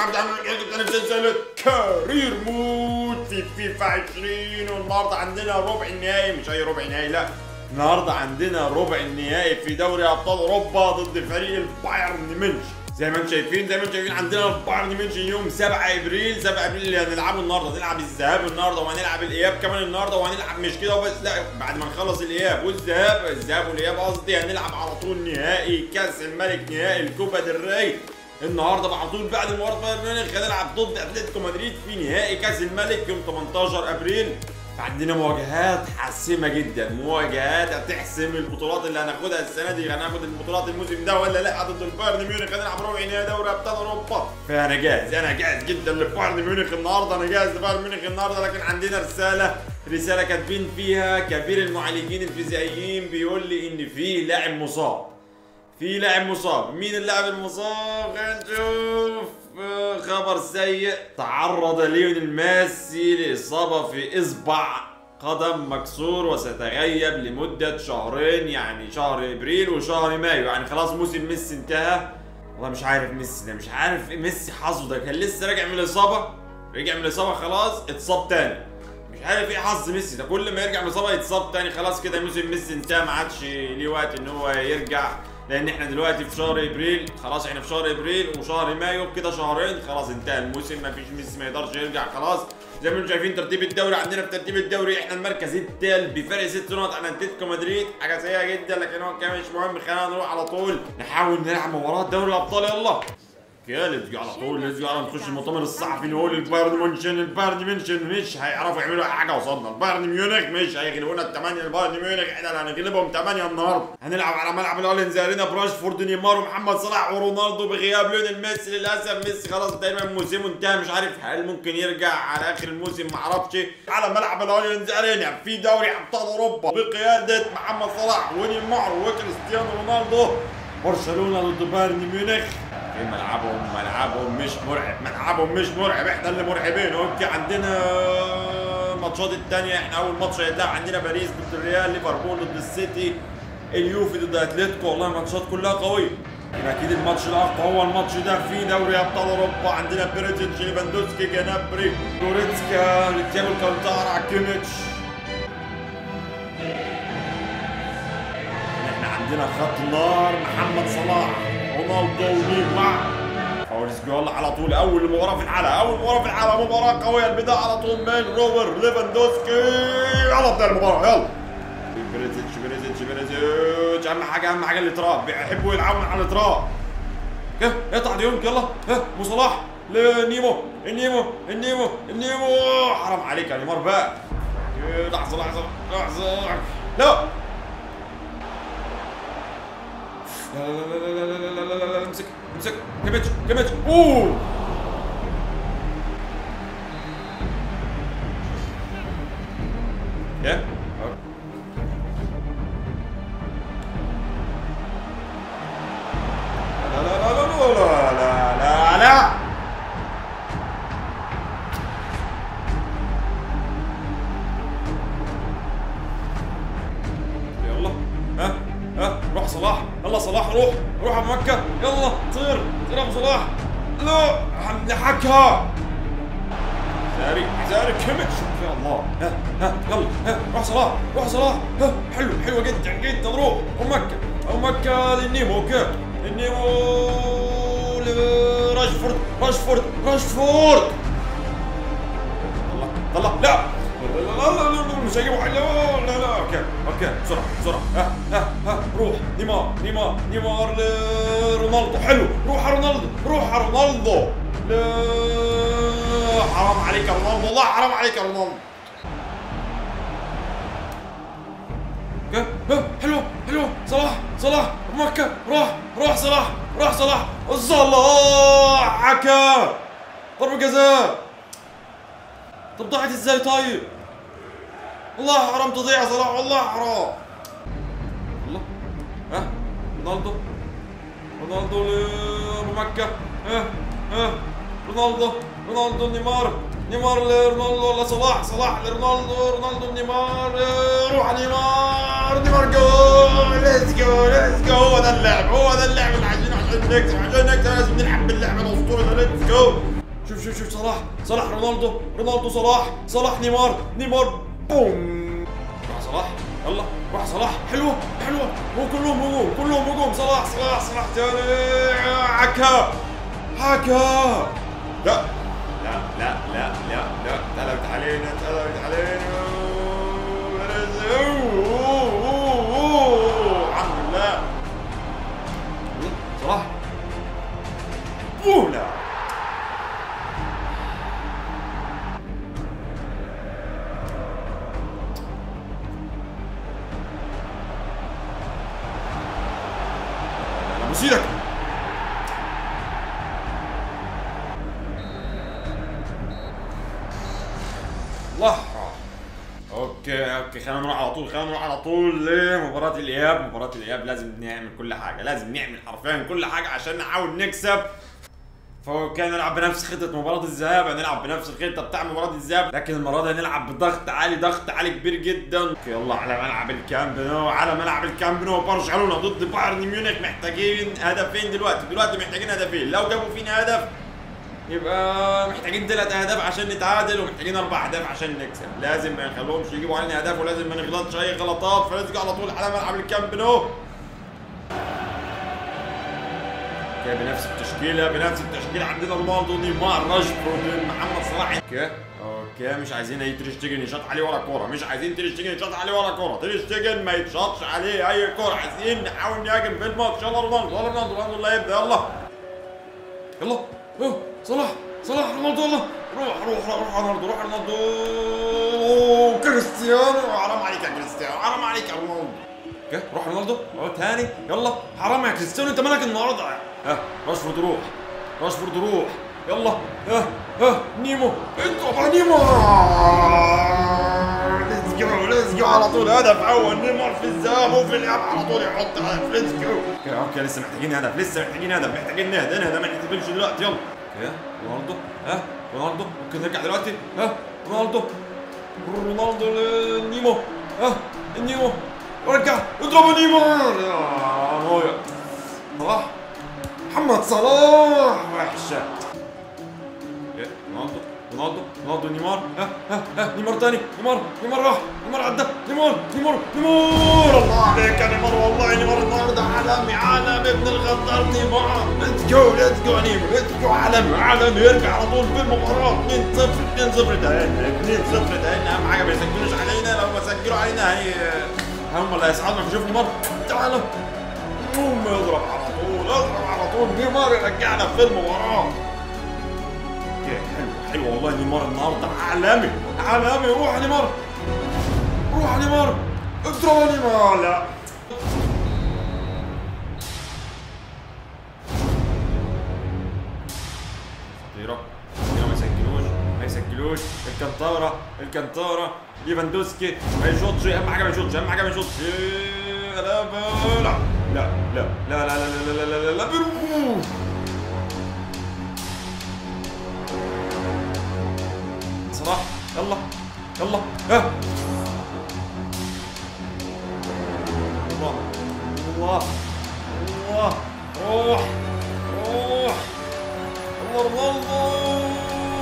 جماعه بتعمل جدا في سلسله كارير مود في فيفا 20 والنهارده عندنا ربع النهائي مش اي ربع نهائي لا النهارده عندنا ربع النهائي في دوري ابطال اوروبا ضد فريق البايرن ميونخ زي ما انتم شايفين زي ما انتم شايفين عندنا البايرن ميونخ يوم 7 ابريل 7 ابريل اللي هنلعبه النهارده هنلعب الذهاب النهارده وهنلعب الاياب كمان النهارده وهنلعب مش كده وبس لا بعد ما نخلص الاياب والذهاب الذهاب والاياب قصدي هنلعب على طول نهائي كاس الملك نهائي الكوبا del ري النهارده على طول بعد مباراه بايرن ميونخ هنلعب ضد اتلتيكو مدريد في نهائي كاس الملك يوم 18 ابريل عندنا مواجهات حاسمه جدا مواجهات هتحسم البطولات اللي هناخدها السنه دي هناخد البطولات الموسم ده ولا لا ضد البايرن ميونخ هنلعب ربع نهائي دوري ابطال اوروبا فانا جاهز انا جاهز جدا لبايرن ميونخ النهارده انا جاهز لبايرن ميونخ النهارده لكن عندنا رساله رساله كاتبين فيها كبير المعالجين الفيزيائيين بيقول لي ان في لاعب مصاب في لاعب مصاب مين اللاعب المصاب خلينا نشوف آه، خبر سيء تعرض ليونيل ميسي لإصابة في إصبع قدم مكسور وسيتغيب لمدة شهرين يعني شهر إبريل وشهر مايو يعني خلاص موسم ميسي انتهى والله مش عارف ميسي ده مش عارف إيه ميسي حظه ده كان لسه راجع من الإصابة رجع من الإصابة خلاص اتصاب تاني مش عارف ايه حظ ميسي ده كل ما يرجع من الاصابه يتصاب تاني خلاص كده موسم ميسي انتهى ما عادش ليه وقت ان هو يرجع لان احنا دلوقتي في شهر ابريل خلاص احنا في شهر ابريل وشهر مايو كده شهرين خلاص انتهى الموسم ما فيش ميسي ما يقدرش يرجع خلاص زي ما انتم شايفين ترتيب الدوري عندنا في ترتيب الدوري احنا المركز الثالث بفرق ست نقط عن اتلتيكو مدريد حاجه سيئه جدا لكن هو كمان مش مهم خلينا نروح على طول نحاول نلعب مباراه دوري الابطال يلا يا ليتس على طول ليتس على نخش المؤتمر الصحفي نقول البايرن ميونخ البايرن ميونخ مش هيعرفوا يعملوا اي حاجه وصلنا البايرن ميونخ مش هيغلبونا الثمانيه البايرن ميونخ احنا اللي هنغلبهم ثمانيه النهارده هنلعب على ملعب الالينز ارينا براشفورد نيمار ومحمد صلاح ورونالدو بغياب ليونيل ميسي للاسف ميسي خلاص تقريبا موسمه انتهى مش عارف هل ممكن يرجع على اخر الموسم ما اعرفش على ملعب الالينز ارينا في دوري ابطال اوروبا بقياده محمد صلاح ونيمار وكريستيانو رونالدو برشلونه ضد بايرن ميونخ في ملعبهم ملعبهم مش مرعب ملعبهم مش مرعب احنا اللي مرعبين اوكي عندنا الماتشات التانية احنا اول ماتش هيتلعب عندنا باريس ضد الريال ليفربول ضد السيتي اليوفي ضد اتلتيكو والله الماتشات كلها قوية يبقى اكيد الماتش الاقوى هو الماتش ده في دوري ابطال اوروبا عندنا بيريتش ليفاندوسكي جنابري جوريتسكا تياجو الكانتارا كيميتش احنا عندنا خط نار محمد صلاح رونالدو ونيمار فاولز جول على طول اول مباراه في الحلقه اول مباراه في الحلقه مباراه قويه البدايه على طول من روبر ليفاندوسكي يلا ابدا المباراه يلا بريزيتش بريزيتش بريزيتش اهم حاجه اهم حاجه الاطراء بيحبوا يلعبوا على الاطراء ها اقطع ديونج يلا ها ابو صلاح لنيمو النيمو النيمو النيمو حرام عليك يا نيمار بقى لحظه لحظه لحظه لا لا لا لا لا لا لا لا لا لا لا امسك امسك كمتش كمتش اوه يا لا لا لا لا لا لا لا لا يلا ها ها روح صلاح يلا صلاح روح روح ابو مكه يلا طير طير ابو صلاح لا نحكها زاري زاري كيميتش يا الله ها ها يلا ها روح صلاح روح صلاح ها حلو حلوه جدا جدا روح ابو مكه ابو مكه للنيمو اوكي النيمو راشفورد راشفورد راشفورد طلع طلع لا لا لا لا لا مش هيجيبوا حاجه لا لا لا اوكي اوكي بسرعه بسرعه ها ها ها روح نيمار نيمار نيمار لرونالدو حلو روح يا رونالدو روح يا رونالدو لا حرام عليك يا رونالدو والله حرام عليك يا رونالدو اوكي ها حلو حلو صلاح صلاح مكة روح روح صلاح روح صلاح صلاح حكى ضربة جزاء طب ضاعت ازاي طيب؟ والله حرام تضيع يا صلاح والله حرام الله ها رونالدو رونالدو لابو مكة ها ها رونالدو رونالدو نيمار نيمار لرونالدو ولا صلاح صلاح لرونالدو رونالدو نيمار روح نيمار نيمار جول ليتس جو ليتس جو هو ده اللعب هو ده اللعب اللي عايزينه عشان نكسب عشان نكسب لازم نلعب باللعبه الاسطوري ده ليتس جو شوف شوف شوف صلاح صلاح رونالدو رونالدو صلاح صلاح نيمار نيمار بوم روح صلاح يلا روح صلاح حلوه حلوه مو كلهم هجوم كلهم هجوم صلاح صلاح صلاح تاني عكا عكا لا لا لا لا لا لا اتقلبت علينا اتقلبت علينا الحمد لله صلاح بولا بصيرك الله اوكي اوكي خلينا نروح على طول خلينا نروح على طول لمباراة الاياب مباراة الاياب لازم نعمل كل حاجة لازم نعمل حرفيا كل حاجة عشان نحاول نكسب فكان نلعب بنفس خطة مباراة الذهاب هنلعب بنفس الخطة بتاع مباراة الذهاب لكن المرة دي هنلعب بضغط عالي ضغط عالي كبير جدا اوكي يلا على ملعب الكامب نو على ملعب الكامب نو برشلونة ضد بايرن ميونخ محتاجين هدفين دلوقتي دلوقتي محتاجين هدفين لو جابوا فينا هدف يبقى محتاجين ثلاث اهداف عشان نتعادل ومحتاجين اربع اهداف عشان نكسب لازم ما نخليهمش يجيبوا علينا اهداف ولازم ما نغلطش اي غلطات فنرجع على طول على ملعب الكامب نو اوكي بنفس التشكيله بنفس التشكيله عندنا رونالدو نيمار راشفورد محمد صلاح اوكي اوكي مش عايزين اي تريشتجن يشط عليه ورا كوره مش عايزين تريشتجن يشط عليه ورا كوره تريشتجن ما يتشطش عليه اي كوره عايزين نحاول نهاجم في الماتش يلا رونالدو يلا رونالدو رونالدو اللي هيبدا يلا يلا أوه، صلاح صلاح رونالدو يلا روح روح روح رونالدو روح رونالدو كريستيانو حرام عليك يا كريستيانو حرام عليك يا رونالدو اوكي روح رونالدو اهو تاني يلا حرام يا كريستيانو انت مالك النهارده ها راشفورد روح راشفورد روح يلا ها ها نيمو انت على نيمو ليتس جو ليتس جو على طول هدف اول نيمار في الذهاب وفي الاياب على طول يحط هدف ليتس جو اوكي اوكي لسه محتاجين هدف لسه محتاجين هدف محتاجين نهدى نهدى ما نحتفلش دلوقتي يلا اوكي رونالدو ها رونالدو ممكن نرجع دلوقتي ها رونالدو رونالدو نيمو ها نيمو رجع اضربوا نيمو يا نوير صلاح محمد صلاح وحشه إيه، رونالدو رونالدو رونالدو نيمار ها ها ها نيمار تاني نيمار نيمار راح نيمار عدى نيمار نيمار نيمار الله عليك يا نيمار والله نيمار النهارده عالمي عالمي ابن الغدار نيمار ليتس جو ليتس جو نيمار ليتس جو عالمي عالمي يرجع على طول في المباراه 2 0 2 0 تهاني 2 0 تهاني اهم حاجه ما يسجلوش علينا لو ما سجلوا علينا هي هم اللي هيصعدوا شوف نيمار تعالى قوم اضرب على طول اضرب على طول نيمار يرجعنا في المباراه اوكي حلو حلو والله نيمار النهارده عالمي عالمي روح يا نيمار روح يا نيمار اضرب يا نيمار لا خطيرة خطيرة ما يسجلوش ما يسجلوش الكنتارة الكنتارة ليفاندوسكي ما يشوطش اهم حاجة ما يشوطش اهم حاجة ما يشوطش إيه، لا ب- لا لا لا لا لا لا لا لا لا لا لا بيرو. صلاح يلا يلا ها الله الله الله روح روح الله رونالدو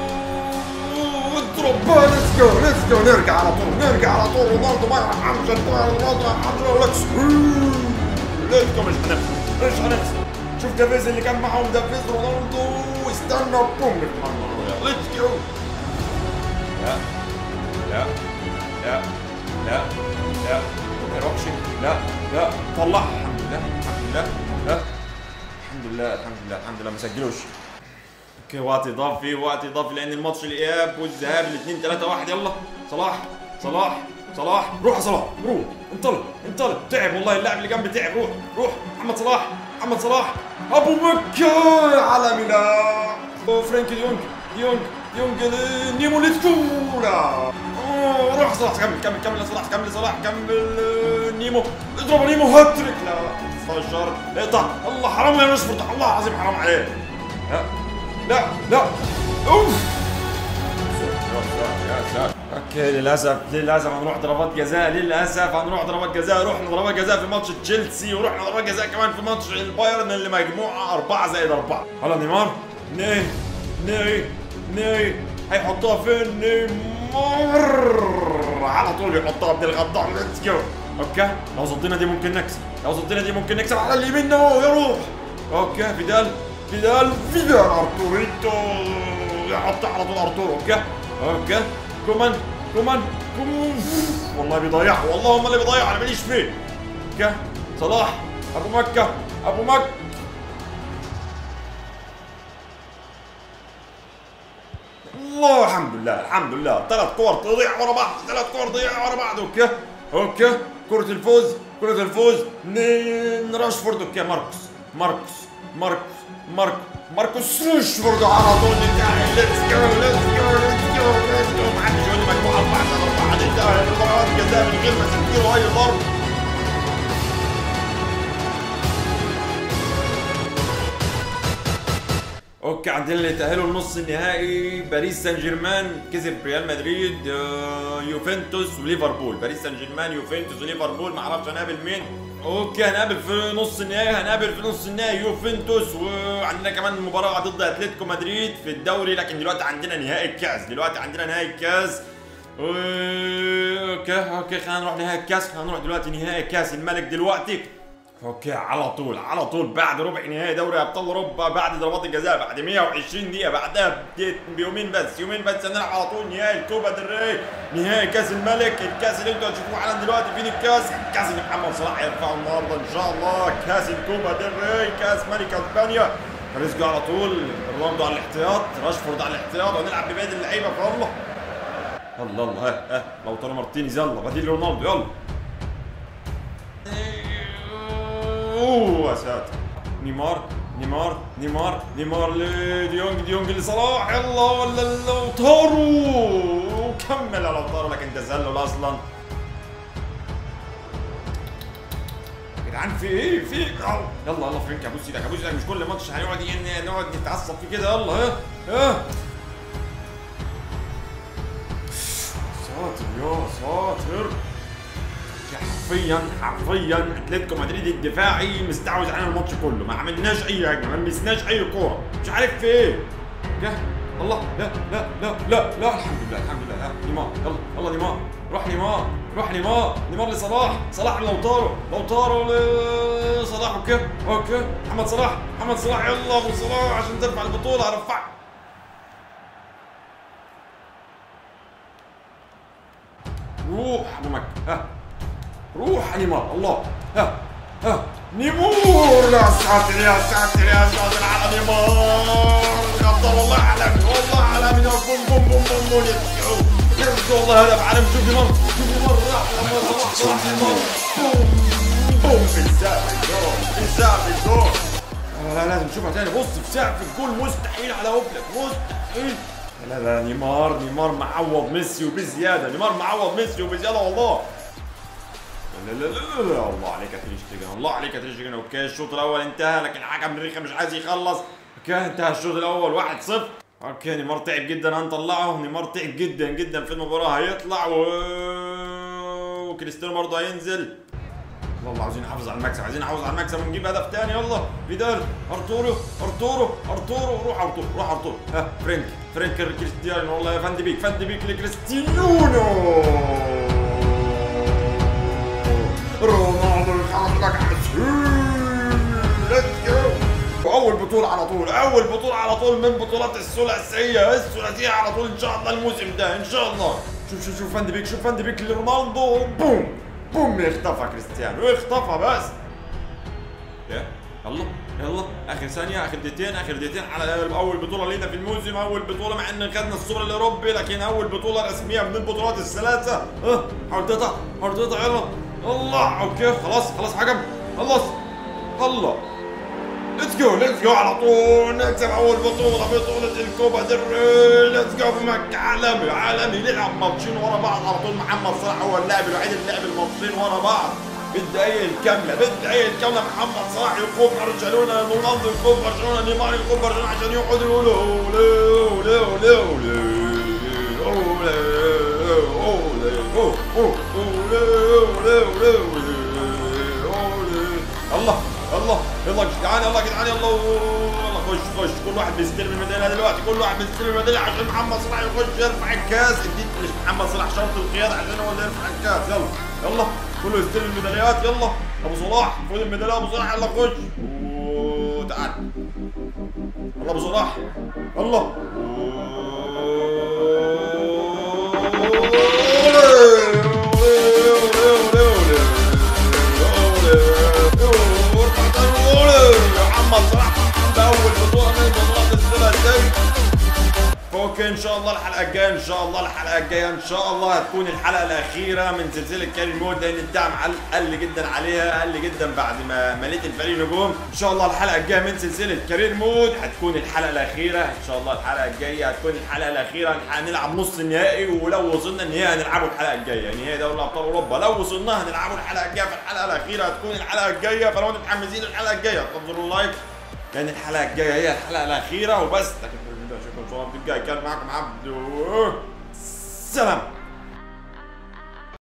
اضرب ليتس جو ليتس جو نرجع على طول نرجع على طول رونالدو ما يرحمش رونالدو ما يرحمش ليتس ليتس جو مش هنخسر مش هنخسر شوف دافيز اللي كان معاهم دافيز رونالدو استنى بوم ليتس جو لا لا لا لا لا ما يروحش لا لا طلع الحمد لله الحمد لله لا الحمد لله الحمد لله الحمد لله ما سجلوش اوكي وقت اضافي وقت اضافي لان الماتش الاياب والذهاب الاثنين 3 1 يلا صلاح صلاح صلاح روح يا صلاح روح انطلق انطلق تعب والله اللاعب اللي جنبي تعب روح روح محمد صلاح محمد صلاح ابو مكه عالمي لا فرانكي ديونج ديونج ديونج نيمو ليتكولا أوه، روح صلاح كمل كمل كمل يا صلاح كمل صلاح كمل آه، نيمو اضرب نيمو هاتريك لا فجر اقطع الله حرام يا راشفورد الله العظيم حرام عليك لا لا لا اوف اوكي للاسف للاسف هنروح ضربات جزاء للاسف هنروح ضربات جزاء رحنا ضربات جزاء في ماتش تشيلسي ورحنا ضربات جزاء كمان في ماتش البايرن اللي مجموعه 4 زائد 4 هلا نيمار ني ني ني هيحطها فين نيمار على طول بيحطها من الغدار ليتس جو اوكي لو صدينا دي ممكن نكسب لو صدينا دي ممكن نكسب على اليمين نو يروح اوكي فيدال فيدال فيدال ارتوريتو يحط على طول ارتورو اوكي اوكي كومان كومان كومان والله بيضيع والله هم اللي بيضيعوا انا ماليش فيه اوكي صلاح ابو مكه ابو مكه الله الحمد لله الحمد لله ثلاث كور تضيع ورا بعض ثلاث كور تضيع ورا بعض اوكي اوكي كرة الفوز كرة الفوز من راشفورد اوكي ماركوس ماركوس ماركوس ماركوس ماركوس راشفورد على طول انتهى ليتس جو ليتس جو ليتس جو ليتس جو ما حدش يقول لي مجموعة أربعة على أربعة انتهى ضربات جزاء من غير ما تسجلوا أي ضرب اوكي عندنا اللي تأهلوا لنص النهائي باريس سان جيرمان كسب ريال مدريد آه، يوفنتوس وليفربول باريس سان جيرمان يوفنتوس وليفربول ما اعرفش هنقابل مين اوكي هنقابل في نص النهائي هنقابل في نص النهائي يوفنتوس وعندنا كمان مباراة ضد اتلتيكو مدريد في الدوري لكن دلوقتي عندنا نهائي الكاس دلوقتي عندنا نهائي الكاس و- اوكي اوكي خلينا نروح نهائي الكاس خلينا نروح دلوقتي نهائي كاس الملك دلوقتي اوكي على طول على طول بعد ربع نهائي دوري ابطال اوروبا بعد ضربات الجزاء بعد 120 دقيقه بعدها بديت بيومين بس يومين بس هنلعب على طول نهائي الكوبا del ري نهائي كاس الملك الكاس اللي انتوا هتشوفوه حالا دلوقتي فين الكاس الكاس اللي محمد صلاح هيرفعه النهارده ان شاء الله كاس الكوبا del ري كاس ملك اسبانيا رزقه على طول رونالدو على الاحتياط راشفورد على الاحتياط وهنلعب بباقي اللعيبه في الله الله الله ها ها لوتارو مارتينيز يلا بديل رونالدو يلا اوه يا ساتر نيمار نيمار نيمار نيمار لديونج ديونج لصلاح يلا ولا لوتارو كمل يا لوتارو لكن تسلل اصلا يا جدعان في ايه في إيه؟ أو. يلا يلا فرينك ابوس ايدك ابوس ايدك مش كل ماتش هنقعد ين- نقعد نتعصب فيه كده يلا ها ها ساتر يا ساتر حرفيا حرفيا اتلتيكو مدريد الدفاعي مستحوذ علينا الماتش كله ما عملناش اي هجمه ما لمسناش اي كوره مش عارف في ايه يا الله لا لا لا لا لا الحمد لله الحمد لله ها نيمار يلا يلا نيمار روح نيمار روح نيمار نيمار لصلاح صلاح لوتارو لوتارو لصلاح اوكي اوكي محمد صلاح محمد صلاح يلا ابو صلاح عشان ترفع البطوله ارفعك روح ابو مكه ها روح يا نيمار الله ها ها نيمار يا ساتر يا ساتر يا ساتر على نيمار غدر والله عالمي والله عالمي بوم بوم بوم بوم بوم يرجعوا يرجعوا والله هدف عالمي شوف نيمار شوف نيمار راح لما صلاح راح نيمار بوم بوم في السقف الجول في السقف الجول لا لا لازم نشوفها تاني بص في سقف الجول مستحيل على اوبلك مستحيل لا لا نيمار نيمار معوض ميسي وبزياده نيمار معوض ميسي وبزياده والله لا لا لا لا لا الله عليك يا تريشتجن الله عليك يا تريشتجن اوكي الشوط الاول انتهى لكن الحكم ريخا مش عايز يخلص اوكي انتهى الشوط الاول 1-0 اوكي نيمار تعب جدا هنطلعه نيمار تعب جدا جدا في المباراه هيطلع و وكريستيانو برضه هينزل والله عاوزين نحافظ على المكسب عايزين نحافظ على المكسب ونجيب هدف تاني يلا فيدال ارتورو ارتورو ارتورو روح ارتورو روح ارتورو ها فرينك فرينك كريستيانو والله يا فاندي بيك فاندي بيك لكريستيانو رونالدو يتحرك لك ليتس جو واول بطوله على طول اول بطوله على طول من بطولات الثلاثيه الثلاثيه على طول ان شاء الله الموسم ده ان شاء الله شوف شوف شوف فاندي بيك شوف فاندي بيك لرونالدو بوم بوم اختفى كريستيانو اختفى بس يا يلا يلا اخر ثانيه اخر دقيقتين اخر دقيقتين على اول بطوله لينا في الموسم اول بطوله مع ان خدنا السوبر الاوروبي لكن اول بطوله رسميه من البطولات الثلاثه اه حاول تقطع حاول تقطع يلا الله اوكي خلاص خلاص حكم خلص الله ليتس جو ليتس جو على طول نكسب اول بطوله بطوله الكوبا ديل ري ليتس جو في مكه عالمي عالمي نلعب ماتشين ورا بعض على طول محمد صلاح هو اللاعب الوحيد اللي لعب الماتشين ورا بعض بالدقايق الكامله بالدقايق الكامله محمد صلاح يقوم برشلونه رونالدو يقوم برشلونه نيمار يقوم برشلونه عشان يقعدوا يقولوا اولي اولي اولي اولي اولي اولي اولي اولي اولي الله الله يلا يا جدعان يلا يا جدعان يلا يلا خش خش كل واحد بيستلم الميداليه دلوقتي كل واحد بيستلم الميداليه عشان محمد صلاح يخش يرفع الكاس اديك مش محمد صلاح شرط القياده عشان هو اللي يرفع الكاس يلا يلا كله يستلم الميداليات يلا ابو صلاح خد الميداليه ابو صلاح يلا خش وتعال يلا ابو صلاح يلا محمد صلاح باول بطوله من بطولات السنه الجاي اوكي ان شاء الله الحلقه الجايه ان شاء الله الحلقه الجايه ان شاء الله هتكون الحلقه الاخيره من سلسله كاري مود لان الدعم قل, قل جدا عليها قل جدا بعد ما مليت الفريق نجوم ان شاء الله الحلقه الجايه من سلسله كارير مود هتكون الحلقه الاخيره ان شاء الله الحلقه الجايه هتكون الحلقه الاخيره هنلعب نص النهائي ولو وصلنا النهائي هنلعبه الحلقه الجايه نهائي دوري ابطال اوروبا لو وصلنا هنلعبه الحلقه الجايه فالحلقه الاخيره هتكون الحلقه الجايه فلو انتم متحمسين الحلقه الجايه تنظروا اللايك لان الحلقه الجايه هي الحلقه الاخيره وبس لكن اشوفكم ان شاء الله الفيديو الجاي كان معكم عبدو سلام